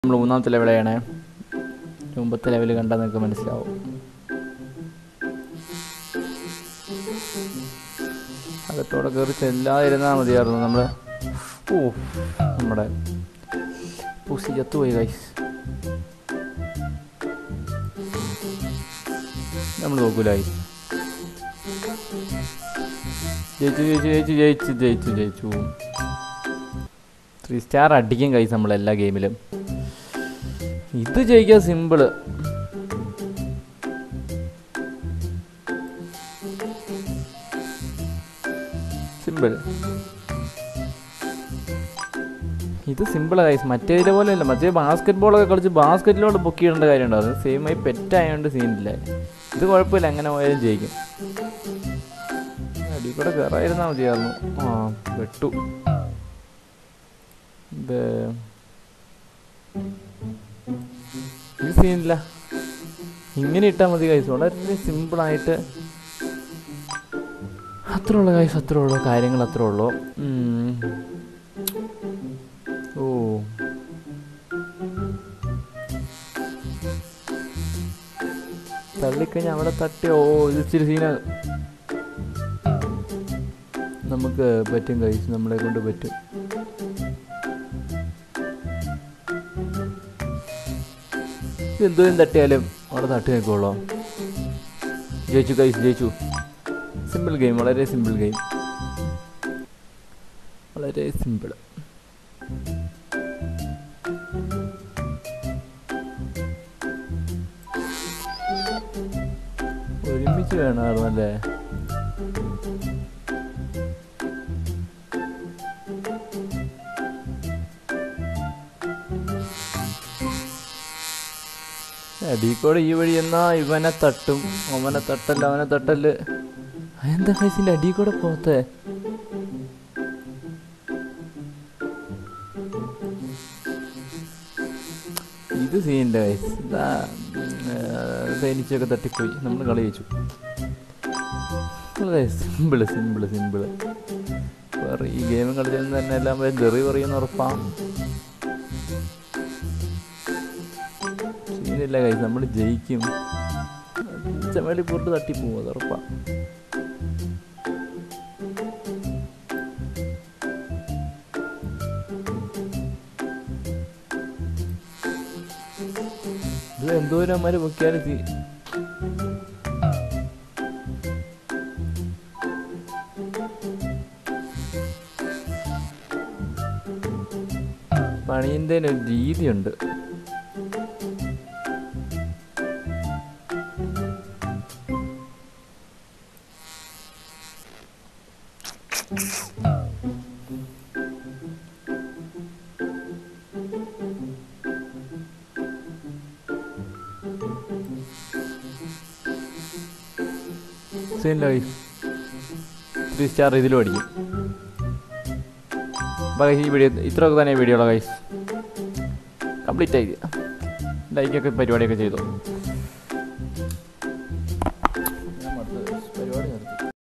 നമ്മൾ മൂന്നാമത്തെ ലെവലാണ് മുമ്പത്തെ ലെവൽ കണ്ടാൽ നിങ്ങൾക്ക് മനസ്സിലാവും അകത്തോടെ കയറി ചെല്ലാതിരുന്നാൽ മതിയായിരുന്നു നമ്മൾ ഓ നമ്മുടെ പുസി ചത്തുപോയി ഗൈസ് നമ്മൾ നോക്കൂലായി ജയിച്ചു ജയിച്ചു ജയിച്ചു ജയിച്ചു ജയിച്ചു ജയിച്ചു ത്രീ സ്റ്റാർ അടിക്കും കൈസ് നമ്മൾ എല്ലാ ഗെയിമിലും ഇത് ജയിക്കാൻ സിമ്പിള് സിമ്പിൾ ഇത് സിമ്പിളാണ് കൈസ് മറ്റേതിലെ പോലെ അല്ല മറ്റേ ബാസ്കറ്റ് ബോളൊക്കെ കളിച്ച് ബാസ്കറ്റിലോട്ട് ബുക്ക് ചെയ്യേണ്ട കാര്യമുണ്ടോ അത് സെയിം ആയി പെറ്റായതുകൊണ്ട് സീനില്ല ഇത് കുഴപ്പമില്ല എങ്ങനെ പോയാലും ജയിക്കും അടി കൂടെ കയറായിരുന്നാൽ മതിയായിരുന്നു ആ വെട്ടു ഇത് ഇത് സീനില്ല ഇങ്ങനെ ഇട്ടാൽ മതി കൈസ് വളരെ സിമ്പിളായിട്ട് അത്രേ ഉള്ളൂ കൈസ് അത്രേ ഉള്ളൂ കാര്യങ്ങൾ അത്രേ ഉള്ളൂ ഉം. ഓ തള്ളിക്കഴിഞ്ഞാൽ അവിടെ തട്ടി ഓ ഇത് ഇച്ചിരി സീന നമുക്ക് പറ്റും കൈസ് നമ്മളെ കൊണ്ട് പറ്റും എന്തോരം തട്ടിയാലും അവിടെ തട്ടി നിൽക്കുള്ളൂ ജയിച്ചു കൈസ് ജയിച്ചു സിമ്പിൾ ഗെയിം വളരെ സിമ്പിൾ ഗെയിം വളരെ സിമ്പിൾ ഒരുമിച്ച് വേണമായിരുന്നു അല്ലേ അടീക്കോടെ ഈ വഴി എന്നാ ഇവനെ തട്ടും അവനെ തട്ടല്ല അവനെ തട്ടല് എന്താ കൈസിന്റെ അടീക്കോടെ പോത്തെ ഇത് സീനിന്റെ കൈസ് ഇതാ തേനിച്ചൊക്കെ തട്ടിപ്പോയി നമ്മൾ കളി വെച്ചു വളരെ സിമ്പിള് സിമ്പിള് സിമ്പിള് വേറെ ഈ ഗെയിം കളിച്ചാൽ തന്നെ എല്ലാം പോയി തെറി പറയുന്ന ഉറപ്പാം സീനില്ല കൈസ് നമ്മൾ ജയിക്കും ചമലി പോട്ട് തട്ടിപ്പോവും അത് ഉറപ്പാ ഇത് എന്തോരം അമ്മമാര് പൊക്കിയാലും സീ പണിൻ്റെ ഒരു രീതിയുണ്ട് സീനില്ല ഗൈസ് ത്രീ സ്റ്റാർ ഇതിലും അടിക്കും അപ്പോൾ guys, ഈ വീഡിയോ ഇത്രയൊക്കെ തന്നെ വീഡിയോ ഉള്ള ഗൈസ് കംപ്ലീറ്റ് ആയി ലൈക്കൊക്കെ പരിപാടിയൊക്കെ ചെയ്തു